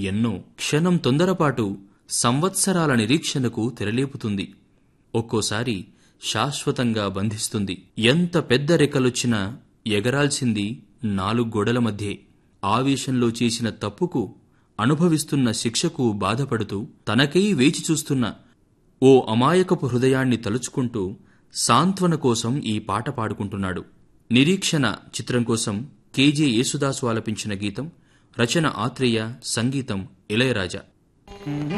ఎన్నో క్షణం తొందరపాటు సంవత్సరాల నిరీక్షణకు తెరలేపుతుంది ఒక్కోసారి శాశ్వతంగా బంధిస్తుంది ఎంత పెద్ద రెక్కలొచ్చినా ఎగరాల్సింది నాలుగు గోడల మధ్యే ఆవేశంలో చేసిన తప్పుకు అనుభవిస్తున్న శిక్షకు బాధపడుతూ తనకై వేచి చూస్తున్న ఓ అమాయకపు హృదయాన్ని తలుచుకుంటూ సాంత్వన కోసం ఈ పాట పాడుకుంటున్నాడు నిరీక్షణ చిత్రం కోసం కేజే యేసుదాసు ఆలపించిన గీతం రచన ఆత్రేయ సంగీతం ఇళయరాజా